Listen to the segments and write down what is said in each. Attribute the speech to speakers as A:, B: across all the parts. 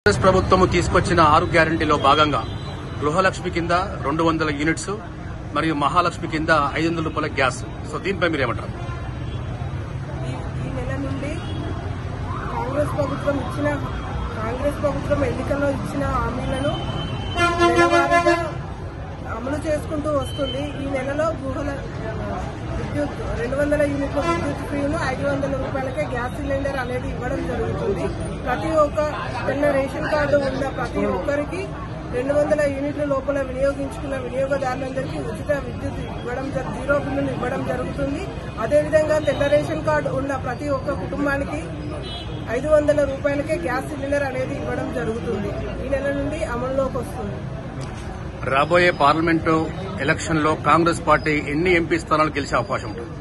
A: కాంగ్రెస్ ప్రభుత్వం తీసుకొచ్చిన ఆరు గ్యారంటీలో భాగంగా గృహలక్ష్మి కింద రెండు వందల యూనిట్స్ మరియు మహాలక్ష్మి కింద ఐదు వందల రూపాయల గ్యాస్ సో దీనిపై మీరేమంటారు
B: ఈ ఈ నెల నుండి కాంగ్రెస్ ప్రభుత్వం ఇచ్చిన కాంగ్రెస్ ప్రభుత్వం ఎన్నికల్లో ఇచ్చిన హామీలను నెలవారీగా అమలు చేసుకుంటూ వస్తుంది ఈ నెలలో గృహల విద్యుత్ రెండు వందల యూనిట్ల విద్యుత్ ఫ్రీను ఐదు వందల రూపాయలకే గ్యాస్ సిలిండర్ అనేది ఇవ్వడం జరుగుతుంది ప్రతి ఒక్క తెల్ల రేషన్ కార్డు ఉన్న ప్రతి ఒక్కరికి రెండు వందల యూనిట్ల లోపల వినియోగించుకున్న వినియోగదారులందరికీ ఉచిత విద్యుత్ ఇవ్వడం జరు- జీరో బిల్లులు ఇవ్వడం జరుగుతుంది అదేవిధంగా తెల్ల రేషన్ కార్డు ఉన్న ప్రతి ఒక్క కుటుంబానికి ఐదు వందల రూపాయలకే గ్యాస్ సిలిండర్ అనేది ఇవ్వడం జరుగుతుంది ఈ నెల నుండి అమల్లోకి వస్తుంది
A: రాబోయే పార్లమెంటు ఎలక్షన్ లో కాంగ్రెస్ పార్టీ ఎన్ని ఎంపీ స్థానాలు గెలిచే అవకాశం ఉంటుంది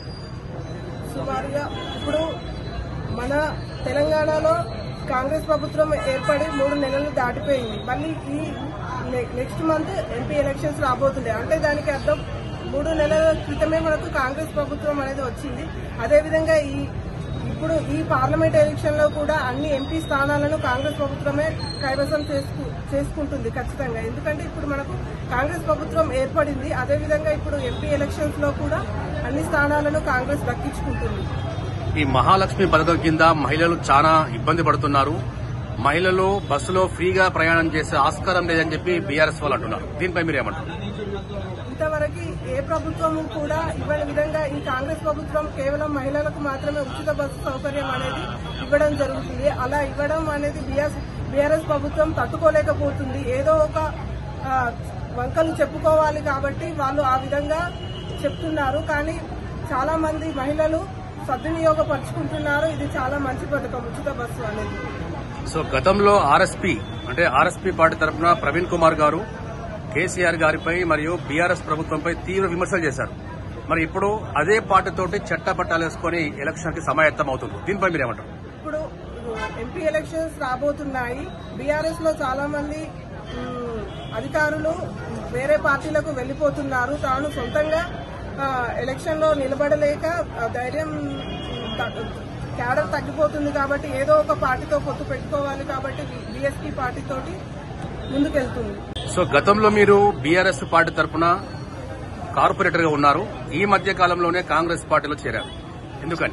B: సుమారుగా ఇప్పుడు మన తెలంగాణలో కాంగ్రెస్ ప్రభుత్వం ఏర్పడి మూడు నెలలు దాటిపోయింది మళ్ళీ ఈ నె- నెక్స్ట్ మంత్ ఎంపీ ఎలక్షన్స్ రాబోతుండే అంటే దానికి అర్థం మూడు నెలల క్రితమే మనకు కాంగ్రెస్ ప్రభుత్వం అనేది వచ్చింది అదేవిధంగా ఈ ఇప్పుడు ఈ పార్లమెంట్ ఎలక్షన్ లో కూడా అన్ని ఎంపీ స్థానాలను కాంగ్రెస్ ప్రభుత్వమే కైవసం చేసుకు చేసుకుంటుంది ఖచ్చితంగా ఎందుకంటే ఇప్పుడు మనకు కాంగ్రెస్ ప్రభుత్వం ఏర్పడింది అదేవిధంగా ఇప్పుడు ఎంపీ ఎలక్షన్స్ లో కూడా అన్ని స్థానాలను కాంగ్రెస్ దక్కించుకుంటుంది
A: ఈ మహాలక్ష్మి పథకం కింద మహిళలు చాలా ఇబ్బంది పడుతున్నారు మహిళలు బస్సులో ఫ్రీగా ప్రయాణం చేసే ఆస్కారం లేదని చెప్పి బీఆర్ఎస్ వాళ్ళు అంటున్నారు దీనిపై మీరేమంటారు
B: ఇంతవరకు ఏ ప్రభుత్వము కూడా ఇవ్వని విధంగా ఈ కాంగ్రెస్ ప్రభుత్వం కేవలం మహిళలకు మాత్రమే ఉచిత బస్సు సౌకర్యం అనేది ఇవ్వడం జరుగుతుంది అలా ఇవ్వడం అనేది బీఆర్ఎస్ ప్రభుత్వం తట్టుకోలేకపోతుంది ఏదో ఒక ఆ, వంకలు చెప్పుకోవాలి కాబట్టి వాళ్ళు ఆ విధంగా చెప్తున్నారు కానీ చాలా మంది మహిళలు సద్వినియోగపరుచుకుంటున్నారు ఇది చాలా మంచి పథకం ఉచిత బస్సు అనేది
A: సో గతంలో ఆర్ఎస్పీ అంటే ఆర్ఎస్పీ పార్టీ తరఫున ప్రవీణ్ కుమార్ గారు కేసీఆర్ గారిపై మరియు బీఆర్ఎస్ ప్రభుత్వంపై తీవ్ర విమర్శలు చేశారు మరి ఇప్పుడు అదే పార్టీతోటి చట్టపట్టాలు వేసుకుని ఎలక్షన్ కి సమాయత్తం అవుతుంది దీనిపై మీరేమంటారు
B: ఇప్పుడు ఎంపీ ఎలక్షన్స్ రాబోతున్నాయి బీఆర్ఎస్ లో చాలా మంది మ్, అధికారులు వేరే పార్టీలకు వెళ్లిపోతున్నారు తాను సొంతంగా ఆ, ఎలక్షన్ లో నిలబడలేక ఆ, ధైర్యం త- క్యాడర్ తగ్గిపోతుంది కాబట్టి ఏదో ఒక పార్టీతో పొత్తు పెట్టుకోవాలి కాబట్టి బీఎస్పీ పార్టీతోటి ముందుకెళ్తుంది
A: సో గతంలో మీరు బీఆర్ఎస్ పార్టీ తరఫున కార్పొరేటర్ గా ఉన్నారు ఈ మధ్య కాలంలోనే కాంగ్రెస్ పార్టీలో చేరారు ఎందుకని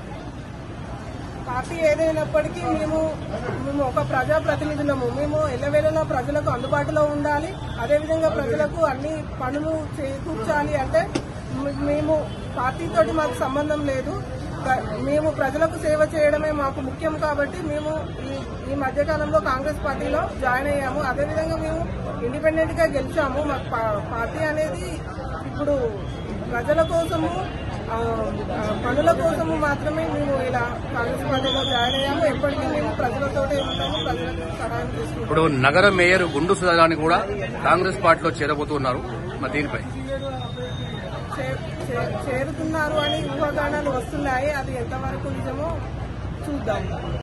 B: పార్టీ ఏదైనప్పటికీ మేము మేము ఒక ప్రజా ప్రతినిధులము మేము ఎల్లవేళలా ప్రజలకు అందుబాటులో ఉండాలి అదేవిధంగా ప్రజలకు అన్ని పనులు చేకూర్చాలి అంటే మ- మేము పార్టీతోటి మాకు సంబంధం లేదు క- మేము ప్రజలకు సేవ చేయడమే మాకు ముఖ్యం కాబట్టి మేము ఈ ఈ మధ్యకాలంలో కాంగ్రెస్ పార్టీలో జాయిన్ అయ్యాము అదేవిధంగా మేము ఇండిపెండెంట్ గా గెలిచాము మాకు పా- పార్టీ అనేది ఇప్పుడు ప్రజల కోసము ఆ, ఆ, పనుల కోసము మాత్రమే మేము ఇలా కాంగ్రెస్ పార్టీలో జాయిన్ అయ్యాము ఎప్పటికీ మేము ప్రజలతోటే ఉంటాము ప్రజలకు సహాయం చేసుకుంటాము
A: ఇప్పుడు నగర మేయర్ గుండు సుధాని కూడా కాంగ్రెస్ పార్టీలో చేరబోతున్నారు మరి దీనిపై
B: చే- చే- చేరుతున్నారు అని ఊహాగానాలు వస్తున్నాయి అది ఎంతవరకు నిజమో చూద్దాం